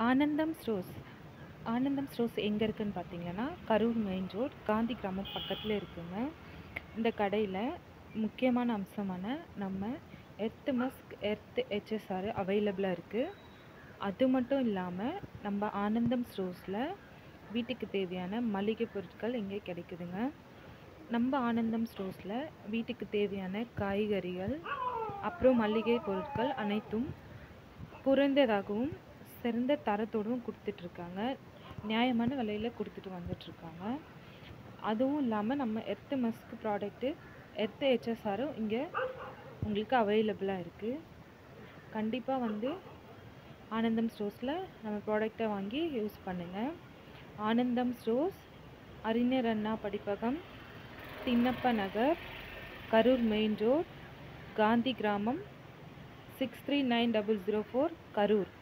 ஆனந்தம் ஸ்டோர்ஸ் ஆனந்தம் ஸ்டோர்ஸ் எங்கே இருக்குன்னு பார்த்தீங்கன்னா கரூர் மெயின் ரோட் காந்தி கிராமம் பக்கத்தில் இருக்குங்க இந்த கடையில் முக்கியமான அம்சமான நம்ம எர்த்து மஸ்க் எர்த்து ஹெச்எஸ்ஆர் அவைலபிளாக இருக்குது அது மட்டும் இல்லாமல் நம்ம ஆனந்தம் ஸ்டோர்ஸில் வீட்டுக்கு தேவையான மளிகை பொருட்கள் இங்கே கிடைக்குதுங்க நம்ம ஆனந்தம் ஸ்டோர்ஸில் வீட்டுக்கு தேவையான காய்கறிகள் அப்புறம் மளிகை பொருட்கள் அனைத்தும் குறைந்ததாகவும் சிறந்த தரத்தோடும் கொடுத்துட்ருக்காங்க நியாயமான விலையில் கொடுத்துட்டு வந்துட்ருக்காங்க அதுவும் இல்லாமல் நம்ம எர்த்து மஸ்க் ப்ராடக்ட்டு எர்த்து ஹெச்எஸ்ஆரும் இங்கே உங்களுக்கு அவைலபிளாக இருக்குது கண்டிப்பாக வந்து ஆனந்தம் ஸ்டோர்ஸில் நம்ம ப்ராடக்டை வாங்கி யூஸ் பண்ணுங்கள் ஆனந்தம் ஸ்டோர்ஸ் அறிஞர் அண்ணா படிப்பகம் Thinnappa Nagar Karur main road Gandhi Gramam six three nine double zero four Karur